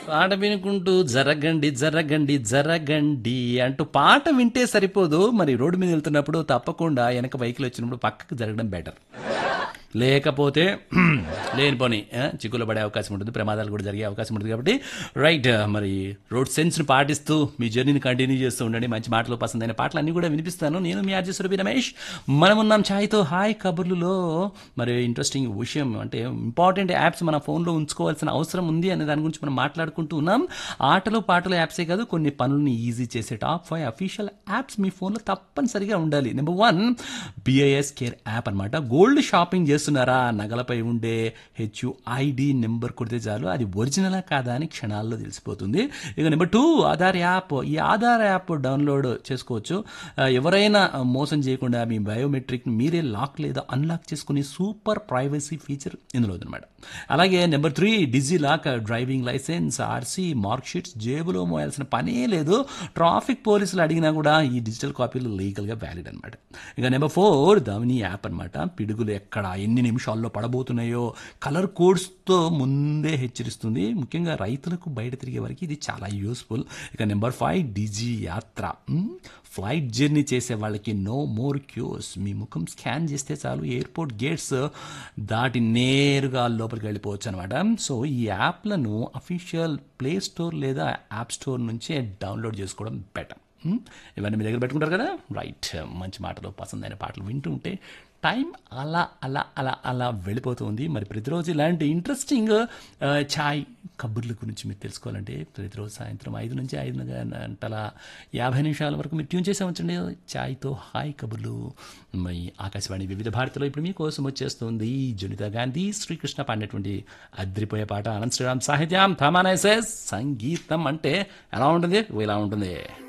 పాట వినుకుంటూ జరగండి జరగండి జరగండి అంటూ పాట వింటే సరిపోదు మరి రోడ్డు మీద వెళ్తున్నప్పుడు తప్పకుండా వెనక వెహికల్ వచ్చినప్పుడు పక్కకు జరగడం బెటర్ లేకపోతే లేనిపోని ఆ, చిక్కులు పడే అవకాశం ఉంటుంది ప్రమాదాలు కూడా జరిగే అవకాశం ఉంటుంది కాబట్టి రైట్ మరి రోడ్ సెన్స్ని పాటిస్తూ మీ జర్నీని కంటిన్యూ చేస్తూ ఉండండి మంచి మాటలు పసందైన పాటలు అన్నీ కూడా వినిపిస్తాను నేను మీ ఆర్జీ సురభి రమేష్ మనం ఉన్నాం ఛాయ్తో హాయ్ కబుర్లులో మరి ఇంట్రెస్టింగ్ విషయం అంటే ఇంపార్టెంట్ యాప్స్ మన ఫోన్లో ఉంచుకోవాల్సిన అవసరం ఉంది అనే దాని గురించి మనం మాట్లాడుకుంటూ ఉన్నాం ఆటలు పాటలు యాప్సే కాదు కొన్ని పనుల్ని ఈజీ చేసే టాప్ ఫైవ్ అఫీషియల్ యాప్స్ మీ ఫోన్లో తప్పనిసరిగా ఉండాలి number one BIS care app అన్నమాట గోల్డ్ షాపింగ్ చేస్తున్నారా నగలపై ఉండే హెచ్యుఐడి నెంబర్ కొడితే చాలు అది ఒరిజినలా కాదా అని క్షణాల్లో తెలిసిపోతుంది ఇక నెంబర్ టూ ఆధార్ యాప్ ఈ ఆధార్ యాప్ డౌన్లోడ్ చేసుకోవచ్చు ఆ, ఎవరైనా మోసం చేయకుండా మీ బయోమెట్రిక్ మీరే లాక్ లేదా అన్లాక్ చేసుకునే సూపర్ ప్రైవసీ ఫీచర్ ఇందులో ఉందన్నమాట అలాగే number three Digi lock driving licence RC mark sheets జేబులో మోయాల్సిన పనే లేదు ట్రాఫిక్ పోలీసులు అడిగినా కూడా ఈ డిజిటల్ కాపీలు లీగల్గా వ్యాలిడ్ అనమాట ఇక నెంబర్ ఫోర్ దామిని యాప్ అన్నమాట పిడుగులు ఎక్కడ ఎన్ని నిమిషాల్లో పడబోతున్నాయో కలర్ కోడ్స్తో ముందే హెచ్చరిస్తుంది ముఖ్యంగా రైతులకు బయట తిరిగే వరకు ఇది చాలా యూస్ఫుల్ ఇక నెంబర్ ఫైవ్ డిజీ యాత్ర మ్, ఫ్లైట్ జర్నీ చేసే వాళ్ళకి నో మోర్ క్యూస్ మీ ముఖం స్కాన్ చేస్తే చాలు ఎయిర్పోర్ట్ గేట్స్ దాటి నేరుగా లోపలికి వెళ్ళిపోవచ్చు అనమాట సో ఈ యాప్లను అఫీషియల్ ప్లే స్టోర్ లేదా యాప్ స్టోర్ నుంచే డౌన్లోడ్ చేసుకోవడం బెటర్ ఇవన్నీ మీ దగ్గర పెట్టుకుంటారు కదా రైట్ మంచి మాటలు పసందైన పాటలు వింటూ ఉంటే టైం అలా అలా అలా అలా వెళ్ళిపోతుంది మరి ప్రతిరోజు ఇలాంటి ఇంట్రెస్టింగ్ ఛాయ్ కబుర్ల గురించి మీరు తెలుసుకోవాలంటే ప్రతిరోజు సాయంత్రం ఐదు నుంచి ఐదు గంటల యాభై నిమిషాల వరకు మీరు ట్యూన్ చేసే ఉంచండి ఛాయ్తో హాయ్ కబుర్లు మరి ఆకాశవాణి వివిధ భారతిలో ఇప్పుడు మీకోసం వచ్చేస్తుంది జనిత గాంధీ శ్రీకృష్ణ పాడినటువంటి అద్రిపోయే పాట అనంత్ శ్రీరామ్ సాహిత్యం థమానైసెస్ సంగీతం అంటే ఎలా ఉంటుంది ఇలా ఉంటుంది